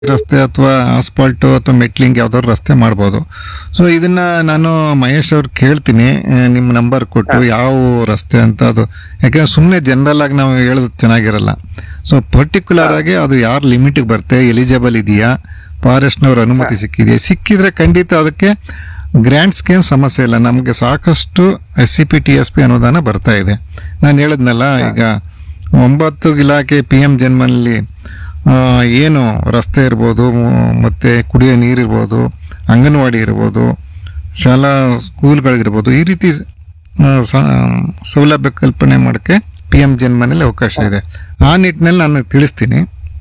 ರಸ್ತೆ ಅಥವಾ ಆಸ್ಫಾಲ್ಟು ಅಥವಾ ಮೆಟ್ಲಿಂಗ್ ಯಾವ್ದಾದ್ರು ರಸ್ತೆ ಮಾಡ್ಬೋದು ಸೊ ಇದನ್ನ ನಾನು ಮಹೇಶ್ ಅವ್ರು ಕೇಳ್ತೀನಿ ಆ, ನಿಮ್ಮ ನಂಬರ್ ಕೊಟ್ಟು ಯಾವ ರಸ್ತೆ ಅಂತ ಅದು ಯಾಕಂದ್ರೆ ಸುಮ್ಮನೆ ಜನರಲ್ ಆಗಿ ನಾವು ಹೇಳೋದು ಚೆನ್ನಾಗಿರಲ್ಲ ಸೊ ಪರ್ಟಿಕ್ಯುಲರ್ ಆಗಿ ಅದು ಯಾರು ಲಿಮಿಟಿಗೆ ಬರುತ್ತೆ ಎಲಿಜಿಬಲ್ ಇದೆಯಾ ಫಾರೆಸ್ಟ್ನವ್ರ ಅನುಮತಿ ಸಿಕ್ಕಿದೆಯಾ ಸಿಕ್ಕಿದ್ರೆ ಖಂಡಿತ ಅದಕ್ಕೆ ಗ್ರ್ಯಾಂಟ್ಸ್ಗೆ ಏನು ಸಮಸ್ಯೆ ಇಲ್ಲ ನಮಗೆ ಸಾಕಷ್ಟು S C P T S P ಅನುದಾನ ಬರ್ತಾ ಇದೆ ನಾನು ಹೇಳಿದ್ನಲ್ಲ ಈಗ ಒಂಬತ್ತು ಇಲಾಖೆ ಪಿ ಎಂ ಜನ್ಮನಲ್ಲಿ ಆ, ಏನು ರಸ್ತೆ ಇರ್ಬೋದು ಮ್- ಮತ್ತೆ ಕುಡಿಯೋ ನೀರಿರ್ಬೋದು ಅಂಗನವಾಡಿ ಇರ್ಬೋದು ಶಾಲಾ ಸ್ಕೂಲ್ಗಳಿರ್ಬೋದು ಈ ರೀತಿ ಆ, ಸ- ಸೌಲಭ್ಯ ಕಲ್ಪನೆ ಮಾಡೋಕ್ಕೆ ಪಿ ಎಂ ಜನ್ಮನಲ್ಲಿ ಅವಕಾಶ ಇದೆ ಆ ನಿಟ್ಟಿನಲ್ಲಿ ನಾನು ತಿಳಿಸ್ತೀನಿ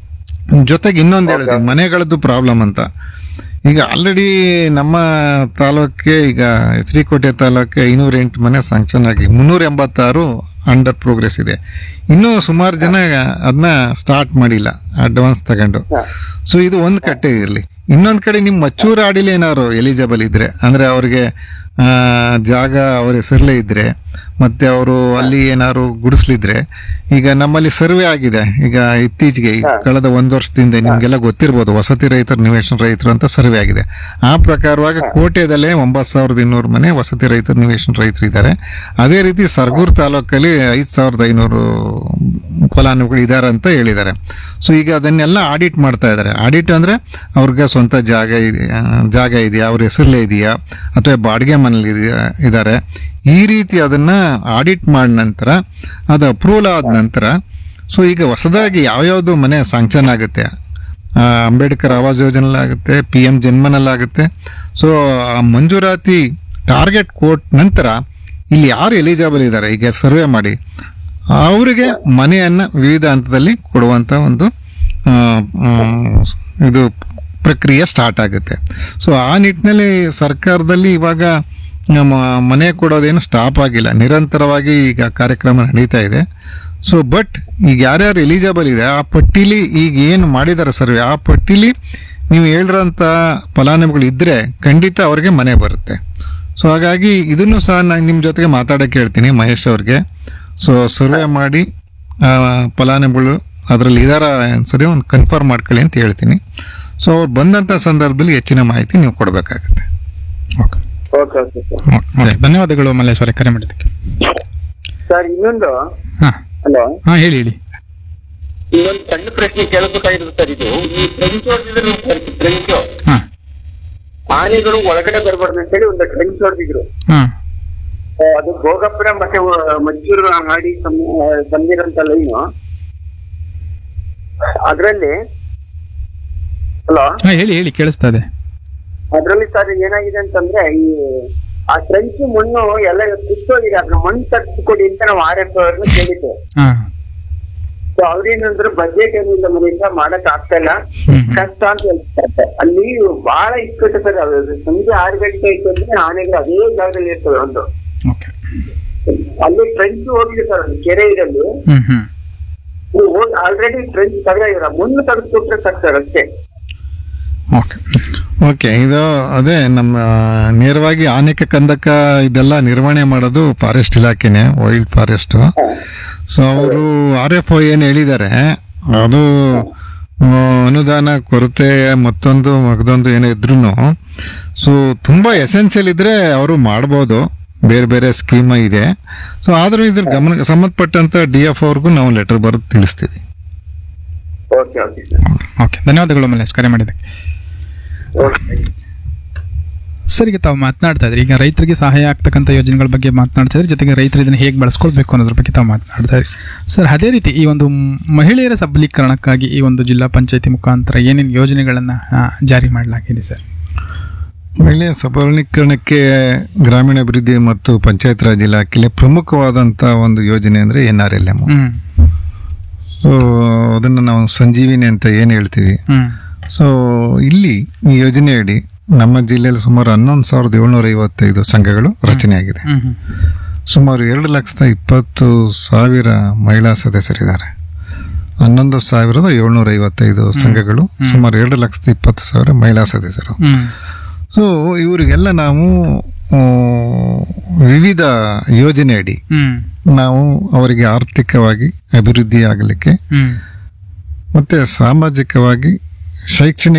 ಜೊತೆಗೆ ಇನ್ನೊಂದು ಹೇಳಿದೆ ಮನೆಗಳದ್ದು ಪ್ರಾಬ್ಲಮ್ ಅಂತ ಈಗ ಆಲ್ರೆಡಿ ನಮ್ಮ ತಾಲೂಕಿಗೆ ಈಗ ಎಚ್ ಡಿ ಕೋಟೆ ತಾಲೂಕಿಗೆ ಐನೂರ ಎಂಟು ಮನೆ ಸ್ಯಾಂಕ್ಷನ್ ಆಗಿ ಮುನ್ನೂರ ಎಂಬತ್ತಾರು ಅಂಡರ್ ಪ್ರೋಗ್ರೆಸ್ ಇದೆ ಇನ್ನೂ ಸುಮಾರು ಜನ ಅದನ್ನ ಸ್ಟಾರ್ಟ್ ಮಾಡಿಲ್ಲ ಅಡ್ವಾನ್ಸ್ ತಗೊಂಡು ಸೊ ಇದು ಒಂದು ಕಟ್ಟೆ ಇರಲಿ ಇನ್ನೊಂದು ಕಡೆ ನಿಮ್ಮ ಮಚ್ಚೂರು ಆಡಿಲಿ ಏನಾದ್ರು ಎಲಿಜಿಬಲ್ ಇದ್ರೆ ಅಂದ್ರೆ ಅವ್ರಿಗೆ ಆ, ಜಾಗ ಅವ್ರ ಹೆಸರಲ್ಲೇ ಇದ್ರೆ ಮತ್ತೆ ಅವರು ಅಲ್ಲಿ ಏನಾದ್ರು ಗುಡಿಸ್ಲಿದ್ರೆ ಈಗ ನಮ್ಮಲ್ಲಿ ಸರ್ವೆ ಆಗಿದೆ ಈಗ ಇತ್ತೀಚೆಗೆ ಈ ಕಳೆದ ಒಂದು ವರ್ಷದಿಂದ ನಿಮ್ಗೆಲ್ಲ ಗೊತ್ತಿರ್ಬೋದು ವಸತಿ ರೈತರು ನಿವೇಶನ ರೈತರು ಅಂತ ಸರ್ವೆ ಆಗಿದೆ ಆ ಪ್ರಕಾರವಾಗಿ ಕೋಟೆದಲ್ಲೇ ಒಂಬತ್ತು ಸಾವಿರದ ಇನ್ನೂರು ಮನೆ ವಸತಿ ರೈತರು ನಿವೇಶನ ರೈತರು ಇದ್ದಾರೆ ಅದೇ ರೀತಿ ಸರ್ಗೂರ್ ತಾಲೂಕಲ್ಲಿ ಐದು ಸಾವಿರದ ಐನೂರು ಫಲಾನುಭವಿಗಳು ಇದ್ದಾರೆ ಅಂತ ಹೇಳಿದ್ದಾರೆ ಸೊ ಈಗ ಅದನ್ನೆಲ್ಲ ಆಡಿಟ್ ಮಾಡ್ತಾ ಇದ್ದಾರೆ ಆಡಿಟ್ ಅಂದ್ರೆ ಅವ್ರಿಗೆ ಸ್ವಂತ ಜಾಗ ಇದೆ ಆ, ಜಾಗ ಇದೆಯಾ ಅವ್ರ ಹೆಸರಲ್ಲೇ ಇದೆಯಾ ಅಥವಾ ಬಾಡಿಗೆ ಮನೇಲಿ ಇದೆಯಾ ಇದ್ದಾರೆ ಈ ರೀತಿ ಅದನ್ನ ಆಡಿಟ್ ಮಾಡಿದ ನಂತರ ಅದು ಅಪ್ರೂವಲ್ ಆದ ನಂತರ ಸೊ ಈಗ ಹೊಸದಾಗಿ ಯಾವ್ಯಾವ್ದು ಮನೆ ಸ್ಯಾಂಕ್ಷನ್ ಆಗುತ್ತೆ ಆ, ಅಂಬೇಡ್ಕರ್ ಆವಾಸ್ ಯೋಜನೆಲಾಗುತ್ತೆ ಪಿ ಎಂ ಜನ್ಮನಲ್ಲಾಗುತ್ತೆ ಸೊ ಆ ಮಂಜೂರಾತಿ ಟಾರ್ಗೆಟ್ ಕೋಟ್ ನಂತರ ಇಲ್ಲಿ ಯಾರು ಎಲಿಜಿಬಲ್ ಇದ್ದಾರೆ ಈಗ ಸರ್ವೆ ಮಾಡಿ ಅವರಿಗೆ ಮನೆಯನ್ನ ವಿವಿಧ ಹಂತದಲ್ಲಿ ಕೊಡುವಂತ ಒಂದು ಆ, ಮ್, ಇದು ಪ್ರಕ್ರಿಯೆ ಸ್ಟಾರ್ಟ್ ಆಗುತ್ತೆ ಸೊ ಆ ನಿಟ್ಟಿನಲ್ಲಿ ಸರ್ಕಾರದಲ್ಲಿ ಇವಾಗ ನಮ್ಮ ಮನೆ ಕೊಡೋದೇನು ಸ್ಟಾಪ್ ಆಗಿಲ್ಲ ನಿರಂತರವಾಗಿ ಈಗ ಕಾರ್ಯಕ್ರಮ ನಡೀತಾ ಇದೆ ಸೊ ಬಟ್ ಈಗ ಯಾರ್ಯಾರು ಎಲಿಜಿಬಲ್ ಇದೆ ಆ ಪಟ್ಟಿಲಿ ಈಗ ಏನು ಮಾಡಿದ್ದಾರೆ ಸರ್ವೆ ಆ ಪಟ್ಟಿಲಿ ನೀವು ಹೇಳಿರೋಂಥ ಫಲಾನುಭವಿಗಳು ಇದ್ರೆ ಖಂಡಿತ ಅವ್ರಿಗೆ ಮನೆ ಬರುತ್ತೆ ಸೊ ಹಾಗಾಗಿ ಇದನ್ನು ಸಹ ನಾನು ನಿಮ್ಮ ಜೊತೆಗೆ ಮಾತಾಡಕ್ಕೆ ಹೇಳ್ತೀನಿ ಮಹೇಶ್ ಅವ್ರಿಗೆ ಸೊ ಸರ್ವೆ ಮಾಡಿ ಆ, ಫಲಾನುಭವಿಗಳು ಅದರಲ್ಲಿ ಇದಾರ ಸರಿ ಒಂದು ಕನ್ಫರ್ಮ್ ಮಾಡ್ಕೊಳ್ಳಿ ಅಂತ ಹೇಳ್ತೀನಿ ಸೊ ಅವ್ರು ಬಂದಂಥ ಸಂದರ್ಭದಲ್ಲಿ ಹೆಚ್ಚಿನ ಮಾಹಿತಿ ನೀವು ಕೊಡಬೇಕಾಗುತ್ತೆ okay okay okay sir okay ಧನ್ಯವಾದಗಳು ಮಲ್ಲೇಶ್ವರ ಕರೆ ಮಾಡಿದ್ದಕ್ಕೆ ಸರ್ ಇನ್ನೊಂದು ಹಾ ಹಲೋ ಹಾ ಹೇಳಿ ಹೇಳಿ ಇನ್ನೊಂದು ಸಣ್ಣ ಪ್ರಶ್ನೆ ಕೇಳಬೇಕಾಗಿರೋದು ಸರ್ ಇದು ಈ ಟ್ರೆಂಚ್ ಹೊಡೆದಿದ್ರು ಸರ್ ಟ್ರೆಂಚ್ ಹಾ ಆನೆಗಳು ಒಳಗಡೆ ಬರಬಾರ್ದು ಅಂತೇಳಿ ಒಂದು ಟ್ರೆಂಚ್ ಹೊಡೆದಿದ್ರು ಹಾ ಅದು ಭೋಗಪುರ ಮತ್ತೆ ವ- ಮದ್ದೂರು ಹಾಡಿ ಸಂ- ಆ, ಬಂದಿರೋಂತ ಲೈನು ಅದ್ರಲ್ಲಿ ಹಲೋ ಹಾ ಹೇಳಿ ಹೇಳಿ ಕೇಳಿಸ್ತಾ ಇದೆ ಅದ್ರಲ್ಲಿ ಸರ್ ಏನಾಗಿದೆ ಅಂತಂದ್ರೆ ಈ ಆ ಟ್ರೆಂಚ್ ಮಣ್ಣು ಎಲ್ಲ ಕಿತ್ತೋಗಿದೆ ಅದ್ರ ಮಣ್ಣು ತಗ್ಸ್ಕೊಡಿ ಅಂತ ನಾವು ಆರ್ ಎಫ್ ಅವ್ರನ್ನ ಕೇಳಿದ್ದೆ ಹಾ ಸೊ ಅವ್ರೇನಂದ್ರೆ ಬಜೆಟ್ ಏನಿಲ್ಲ ಮನೆಯಿಂದ ಮಾಡಕ್ ಆಗ್ತಾ ಇಲ್ಲ ಹ್ಮ್. ಕಷ್ಟ ಅಂತ ಹೇಳ್ತಾರೆ ಅಲ್ಲಿ ಬಹಳ ಇಕ್ಕಟ್ಟು ಸರ್ ಅದು ಸಂಜೆ ಆರು ಗಂಟೆ ಆಯ್ತು ಅಂದ್ರೆ ಆನೆಗಳು ಅದೇ ಜಾಗದಲ್ಲಿ ಇರ್ತವೆ ಒಂದು ಓಕೆ ಅಲ್ಲಿ ಟ್ರೆಂಚ್ ಹೋಗಿದೆ ಸರ್ ಒಂದು ಕೆರೆ ಇರಲ್ಲಿ ಹ್ಮ್ ಹ್ಮ್ ಆಲ್ರೆಡಿ ಟ್ರೆಂಚ್ ತೆಗೆದಿರ ಮುಂದೆ ತೆಗೆದ್ಬಿಟ್ರೆ ಸಾಕು ಸರ್ ಅಷ್ಟೇ ಓಕೆ ಓಕೆ ಇದು ಅದೇ ನಮ್ಮ ನೇರವಾಗಿ ಆನೆಕ ಕಂದಕ ಇದೆಲ್ಲ ನಿರ್ವಹಣೆ ಮಾಡೋದು ಫಾರೆಸ್ಟ್ ಇಲಾಖೆನೆ ವೈಲ್ಡ್ ಫಾರೆಸ್ಟ್ ಸೊ ಅವರು ಆರ್ ಎಫ್ ಒ ಏನು ಹೇಳಿದ್ದಾರೆ ಅದು ಆ, ಅನುದಾನ ಕೊರತೆ ಮತ್ತೊಂದು ಮಗದೊಂದು ಏನೋ ಇದ್ರೂ ಸೊ ತುಂಬಾ ಎಸೆನ್ಷಿಯಲ್ ಇದ್ರೆ ಅವರು ಮಾಡ್ಬೋದು ಬೇರೆ ಬೇರೆ ಸ್ಕೀಮ್ ಇದೆ ಸೊ ಆದ್ರೂ ಇದ್ರ ಗಮನ ಸಂಬಂಧಪಟ್ಟಂತ ಡಿ ಎಫ್ ಅವ್ರಿಗೂ ನಾವು ಲೆಟರ್ ಬರೆದು ತಿಳಿಸ್ತೀವಿ ಓಕೆ ಓಕೆ ಸರ್ ಓಕೆ ಧನ್ಯವಾದಗಳು ಮಲ್ಲೇಶ್ ಕರೆ ಮಾಡಿದ್ದಕ್ಕೆ ಓಕೆ ಸರ್ ಈಗ ತಾವು ಮಾತನಾಡ್ತಾ ಇದ್ರಿ ಈಗ ರೈತರಿಗೆ ಸಹಾಯ ಆಗ್ತಕ್ಕಂಥ ಯೋಜನೆಗಳ ಬಗ್ಗೆ ಮಾತನಾಡ್ತಾ ಇದ್ರಿ ಜೊತೆಗೆ ರೈತರು ಇದನ್ನು ಹೇಗೆ ಬಳಸ್ಕೊಳ್ಬೇಕು ಅನ್ನೋದ್ರ ಬಗ್ಗೆ ತಾವು ಮಾತನಾಡ್ತಾ ಇದ್ರಿ ಸರ್ ಅದೇ ರೀತಿ ಈ ಒಂದು ಮ್- ಮಹಿಳೆಯರ ಸಬಲೀಕರಣಕ್ಕಾಗಿ ಈ ಒಂದು ಜಿಲ್ಲಾ ಪಂಚಾಯತಿ ಮುಖಾಂತರ ಏನೇನು ಯೋಜನೆಗಳನ್ನು ಜಾರಿ ಮಾಡಲಾಗಿದೆ ಸರ್ ಮಹಿಳೆಯ ಸಬಲೀಕರಣಕ್ಕೆ ಗ್ರಾಮೀಣಾಭಿವೃದ್ಧಿ ಮತ್ತು ಪಂಚಾಯತ್ ರಾಜ್ ಇಲಾಖೆಯಲ್ಲಿ ಪ್ರಮುಖವಾದಂಥ ಒಂದು ಯೋಜನೆ ಅಂದರೆ N R L M hmm so ಅದನ್ನು ನಾವು ಸಂಜೀವಿನಿ ಅಂತ ಏನು ಹೇಳ್ತೀವಿ ಹ್ಮ್ ಸೊ ಇಲ್ಲಿ ಈ ಯೋಜನೆಯಡಿ ನಮ್ಮ ಜಿಲ್ಲೆಯಲ್ಲಿ ಸುಮಾರು ಹನ್ನೊಂದು ಸಾವಿರದ ಏಳ್ನೂರ ಐವತ್ತೈದು ಸಂಘಗಳು ರಚನೆಯಾಗಿದೆ ಹ್ಮ್ ಹ್ಮ್ ಸುಮಾರು ಎರಡು ಲಕ್ಷದ ಇಪ್ಪತ್ತು ಸಾವಿರ ಮಹಿಳಾ ಸದಸ್ಯರಿದ್ದಾರೆ ಹನ್ನೊಂದು ಸಾವಿರದ ಏಳ್ನೂರ ಐವತ್ತೈದು ಸಂಘಗಳು ಸುಮಾರು ಎರಡು ಲಕ್ಷದ ಇಪ್ಪತ್ತು ಸಾವಿರ ಮಹಿಳಾ ಸದಸ್ಯರು ಹ್ಮ್ ಸೊ ಇವರಿಗೆಲ್ಲ ನಾವು ಆ, ವಿವಿಧ ಯೋಜನೆಯಡಿ ಹ್ಮ್ ನಾವು ಅವರಿಗೆ ಆರ್ಥಿಕವಾಗಿ ಅಭಿವೃದ್ಧಿ ಆಗಲಿಕ್ಕೆ ಹ್ಮ್ ಮತ್ತೆ ಸಾಮಾಜಿಕವಾಗಿ ಶೈಕ್ಷಣಿಕ